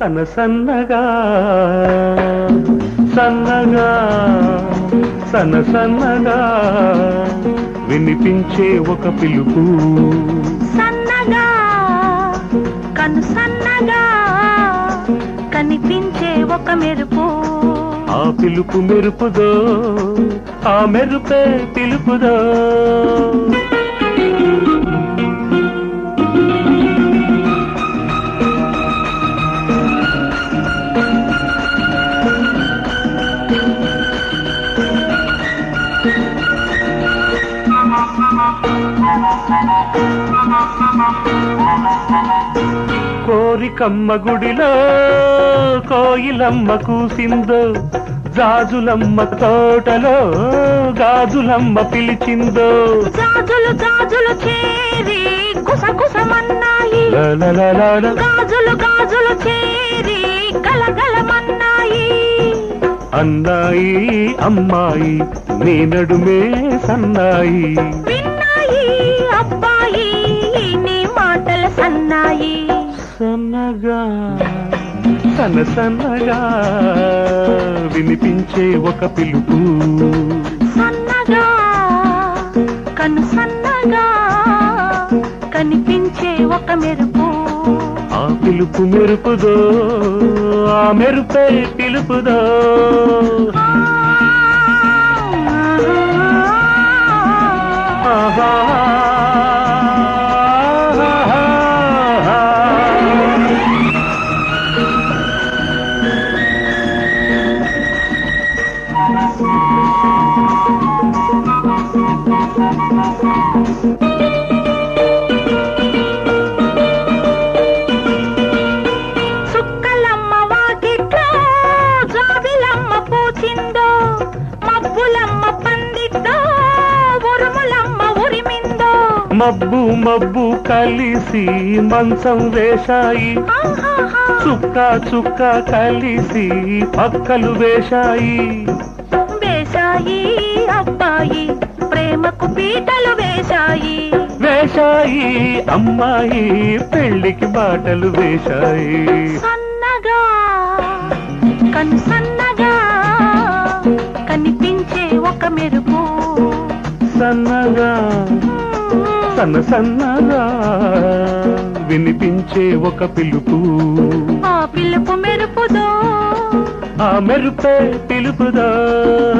సన్న సన్నగా సన్నగా సన్న సన్నగా వినిపించే ఒక పిలుపు సన్నగా కను సన్నగా కనిపించే ఒక మెరుపు ఆ పిలుపు మెరుపుదో ఆ మెరుపే పిలుపుదో కోరికమ్మ గుడిలో కోయిలమ్మ కూసిందో జాజులమ్మ తోటలో గాజులమ్మ పిలిచిందో గాజులు గాజులు చేరి గుసగుసమన్నాయి లలలలల. గాజులు గాజులు చేరి గలగలమన్నాయి అన్నాయి అమ్మాయి నీ నడుమే సన్నాయి విన్నాయి అబ్బాయి నీ మాటల సన్నాయి సన్నగా సన్న సన్నగా వినిపించే ఒక పిలుపు సన్నగా కను సన్నగా కనిపించే ఒక మెరుపు ఆ పిలుపు మెరుపుదో ఆ మెరుపే పిలుపుదో ఆహా. చుక్కలమ్మ వాకిట్లో జాబిలమ్మ పూచిందో మబ్బులమ్మ పందిట్లో ఉరుములమ్మ ఉరిమిందో మబ్బు మబ్బు కలిసి మంచం వేశాయి ఆహాహా. చుక్క చుక్క కలిసి పక్కలు వేశాయి వేశాయి అబ్బాయి ప్రేమకు పీటలు వేశాయి వేశాయి అమ్మాయి పెళ్లికి బాటలు వేశాయి సన్నగా కను సన్నగా కనిపించే ఒక మెరుపు సన్నగా సన్న సన్నగా వినిపించే ఒక పిలుపు ఆ పిలుపు మెరుపుదో ఆ మెరుపే పిలుపుదా